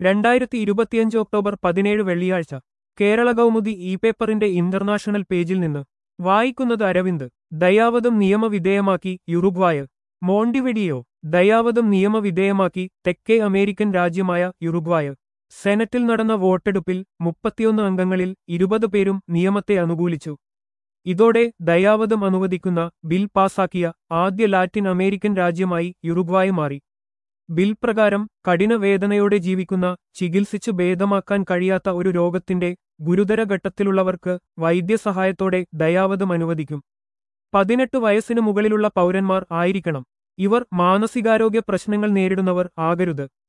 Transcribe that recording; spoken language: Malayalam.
രണ്ടായിരത്തി ഇരുപത്തിയഞ്ച് ഒക്ടോബർ പതിനേഴ് വെള്ളിയാഴ്ച കേരള കൗമുദി ഇ പേപ്പറിന്റെ ഇന്റർനാഷണൽ പേജിൽ നിന്ന് വായിക്കുന്നത് അരവിന്ദ് ദയാവധം നിയമവിധേയമാക്കി യുറുഗ്വായ് മോണ്ടിവിഡിയോ ദയാവധം നിയമവിധേയമാക്കി തെക്കേ അമേരിക്കൻ രാജ്യമായ യുറുഗ്വായ് സെനറ്റിൽ നടന്ന വോട്ടെടുപ്പിൽ മുപ്പത്തിയൊന്ന് അംഗങ്ങളിൽ ഇരുപത് പേരും നിയമത്തെ അനുകൂലിച്ചു ഇതോടെ ദയാവധം അനുവദിക്കുന്ന ബിൽ പാസാക്കിയ ആദ്യ ലാറ്റിൻ അമേരിക്കൻ രാജ്യമായി യുറുഗ്വായ് മാറി ബിൽ പ്രകാരം കഠിന വേദനയോടെ ജീവിക്കുന്ന ചികിത്സിച്ചു ഭേദമാക്കാൻ കഴിയാത്ത ഒരു രോഗത്തിന്റെ ഗുരുതര ഘട്ടത്തിലുള്ളവർക്ക് വൈദ്യസഹായത്തോടെ ദയാവധം അനുവദിക്കും പതിനെട്ട് വയസ്സിന് മുകളിലുള്ള പൗരന്മാർ ആയിരിക്കണം ഇവർ മാനസികാരോഗ്യ പ്രശ്നങ്ങൾ നേരിടുന്നവർ ആകരുത്